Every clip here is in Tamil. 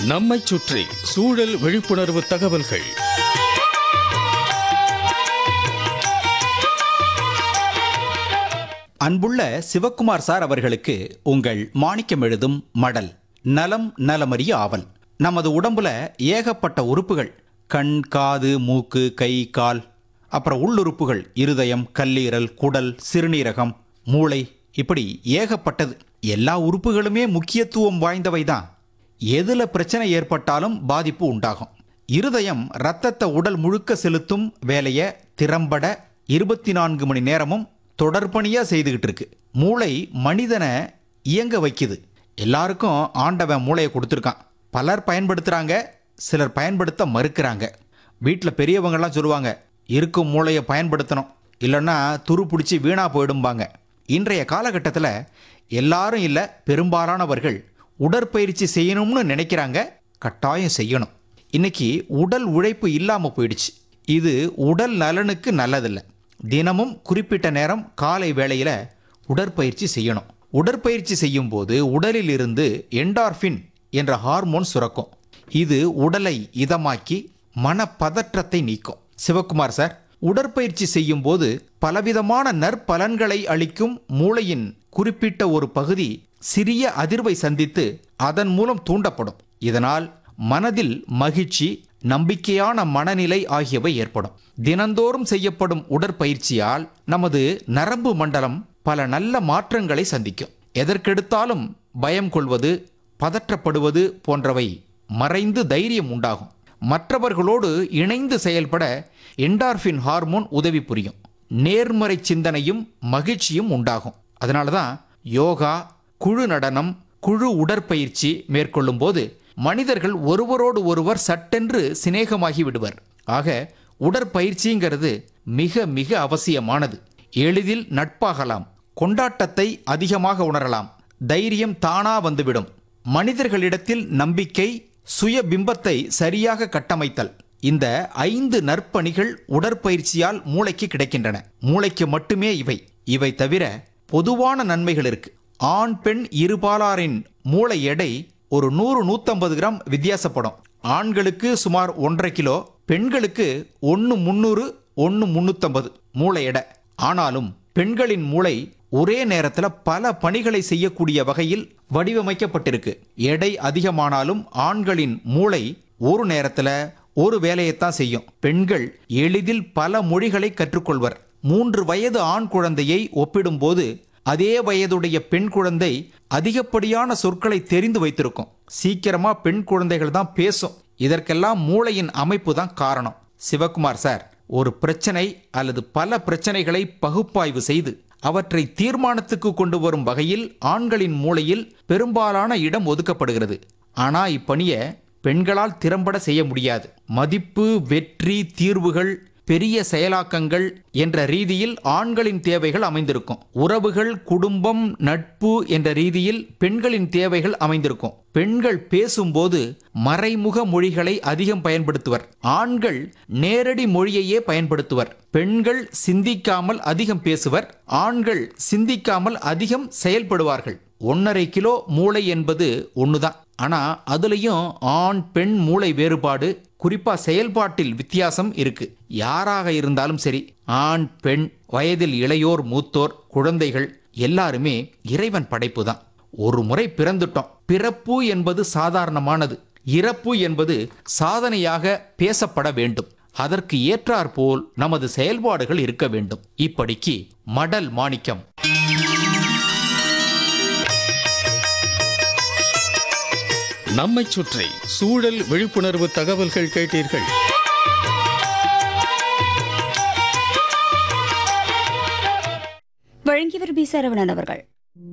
நம்மைச் சுற்றி சூழல் விழிப்புணர்வு தகவல்கள் அன்புள்ள சிவக்குமார் சார் அவர்களுக்கு உங்கள் மாணிக்கம் எழுதும் மடல் நலம் நலமறிய ஆவல் நமது உடம்புல ஏகப்பட்ட உறுப்புகள் கண் காது மூக்கு கை கால் அப்புறம் உள்ளுறுப்புகள் இருதயம் கல்லீரல் குடல் சிறுநீரகம் மூளை இப்படி ஏகப்பட்டது எல்லா உறுப்புகளுமே முக்கியத்துவம் வாய்ந்தவை தான் எதுல பிரச்சனை ஏற்பட்டாலும் பாதிப்பு உண்டாகும் இருதயம் ரத்தத்தை உடல் முழுக்க செலுத்தும் வேலையை திறம்பட இருபத்தி நான்கு மணி நேரமும் தொடர்பணியா செய்துகிட்டு இருக்கு மூளை மனிதனை இயங்க வைக்குது எல்லாருக்கும் ஆண்டவன் மூளையை கொடுத்துருக்கான் பலர் பயன்படுத்துறாங்க சிலர் பயன்படுத்த மறுக்கிறாங்க வீட்டில் பெரியவங்கெல்லாம் சொல்லுவாங்க இருக்கும் மூளையை பயன்படுத்தணும் இல்லைன்னா துரு பிடிச்சி வீணா போயிடும்பாங்க இன்றைய காலகட்டத்தில் எல்லாரும் இல்லை பெரும்பாலானவர்கள் உடற்பயிற்சி செய்யணும்னு நினைக்கிறாங்க கட்டாயம் செய்யணும் இன்னைக்கு உடல் உழைப்பு இல்லாமல் போயிடுச்சு இது உடல் நலனுக்கு நல்லதில்லை தினமும் குறிப்பிட்ட நேரம் காலை வேளையில் உடற்பயிற்சி செய்யணும் உடற்பயிற்சி செய்யும்போது உடலில் இருந்து என்டார்ஃபின் என்ற ஹார்மோன் சுரக்கும் இது உடலை இதமாக்கி மனப்பதற்றத்தை நீக்கும் சிவக்குமார் சார் உடற்பயிற்சி செய்யும் போது பலவிதமான நற்பலன்களை அளிக்கும் மூளையின் குறிப்பிட்ட ஒரு பகுதி சிறிய அதிர்வை சந்தித்து அதன் மூலம் தூண்டப்படும் இதனால் மனதில் மகிழ்ச்சி நம்பிக்கையான மனநிலை ஆகியவை ஏற்படும் தினந்தோறும் செய்யப்படும் உடற்பயிற்சியால் நமது நரம்பு மண்டலம் பல நல்ல மாற்றங்களை சந்திக்கும் எதற்கெடுத்தாலும் பயம் கொள்வது பதற்றப்படுவது போன்றவை மறைந்து தைரியம் உண்டாகும் மற்றவர்களோடு இணைந்து செயல்பட என்டார்ஃபின் ஹார்மோன் உதவி புரியும் நேர்மறை சிந்தனையும் மகிழ்ச்சியும் உண்டாகும் அதனால தான் யோகா குழு நடனம் குழு உடற்பயிற்சி மேற்கொள்ளும் போது மனிதர்கள் ஒருவரோடு ஒருவர் சட்டென்று சிநேகமாகி விடுவர் ஆக உடற்பயிற்சிங்கிறது மிக மிக அவசியமானது எளிதில் நட்பாகலாம் கொண்டாட்டத்தை அதிகமாக உணரலாம் தைரியம் தானா வந்துவிடும் மனிதர்களிடத்தில் நம்பிக்கை சுய பிம்பத்தை சரியாக கட்டமைத்தல் இந்த ஐந்து நற்பணிகள் உடற்பயிற்சியால் மூளைக்கு கிடைக்கின்றன மூளைக்கு மட்டுமே இவை இவை தவிர பொதுவான நன்மைகள் இருக்கு ஆண் பெண் இருபாலாரின் மூளை எடை ஒரு நூறு நூற்றம்பது கிராம் வித்தியாசப்படும் ஆண்களுக்கு சுமார் ஒன்றரை கிலோ பெண்களுக்கு ஒன்று முந்நூறு ஒன்று முந்நூற்றம்பது மூளை எடை ஆனாலும் பெண்களின் மூளை ஒரே நேரத்தில் பல பணிகளை செய்யக்கூடிய வகையில் வடிவமைக்கப்பட்டிருக்கு எடை அதிகமானாலும் ஆண்களின் மூளை ஒரு நேரத்தில் ஒரு வேலையைத்தான் செய்யும் பெண்கள் எளிதில் பல மொழிகளை கற்றுக்கொள்வர் மூன்று வயது ஆண் குழந்தையை ஒப்பிடும்போது அதே வயதுடைய பெண் குழந்தை அதிகப்படியான சொற்களை தெரிந்து வைத்திருக்கும் சீக்கிரமா பெண் குழந்தைகள் தான் பேசும் இதற்கெல்லாம் மூளையின் அமைப்பு தான் காரணம் சிவகுமார் சார் ஒரு பிரச்சனை அல்லது பல பிரச்சனைகளை பகுப்பாய்வு செய்து அவற்றை தீர்மானத்துக்கு கொண்டு வரும் வகையில் ஆண்களின் மூளையில் பெரும்பாலான இடம் ஒதுக்கப்படுகிறது ஆனா இப்பணியை பெண்களால் திறம்பட செய்ய முடியாது மதிப்பு வெற்றி தீர்வுகள் பெரிய செயலாக்கங்கள் என்ற ரீதியில் ஆண்களின் தேவைகள் அமைந்திருக்கும் உறவுகள் குடும்பம் நட்பு என்ற ரீதியில் பெண்களின் தேவைகள் அமைந்திருக்கும் பெண்கள் பேசும்போது மறைமுக மொழிகளை அதிகம் பயன்படுத்துவர் ஆண்கள் நேரடி மொழியையே பயன்படுத்துவர் பெண்கள் சிந்திக்காமல் அதிகம் பேசுவர் ஆண்கள் சிந்திக்காமல் அதிகம் செயல்படுவார்கள் ஒன்றரை கிலோ மூளை என்பது ஒண்ணுதான் ஆனா அதுலயும் ஆண் பெண் மூளை வேறுபாடு குறிப்பா செயல்பாட்டில் வித்தியாசம் இருக்கு யாராக இருந்தாலும் சரி ஆண் பெண் வயதில் இளையோர் மூத்தோர் குழந்தைகள் எல்லாருமே இறைவன் படைப்பு தான் ஒரு முறை பிறந்துட்டோம் பிறப்பு என்பது சாதாரணமானது இறப்பு என்பது சாதனையாக பேசப்பட வேண்டும் அதற்கு ஏற்றாற்போல் நமது செயல்பாடுகள் இருக்க வேண்டும் இப்படிக்கு மடல் மாணிக்கம் நம்மைச் சுற்றி சூழல் விழிப்புணர்வு தகவல்கள் கேட்டீர்கள் வழங்கியவர் பி சரவணன் அவர்கள்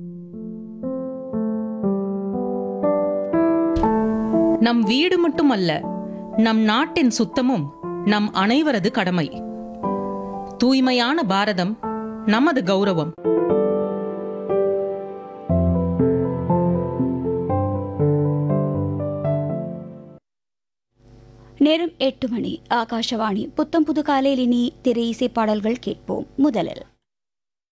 நம் வீடு மட்டுமல்ல நம் நாட்டின் சுத்தமும் நம் அனைவரது கடமை தூய்மையான பாரதம் நமது கௌரவம் நேரம் எட்டு மணி ஆகாஷவாணி புத்தம் புது காலையில் இனி திரை இசை பாடல்கள் கேட்போம் முதலில்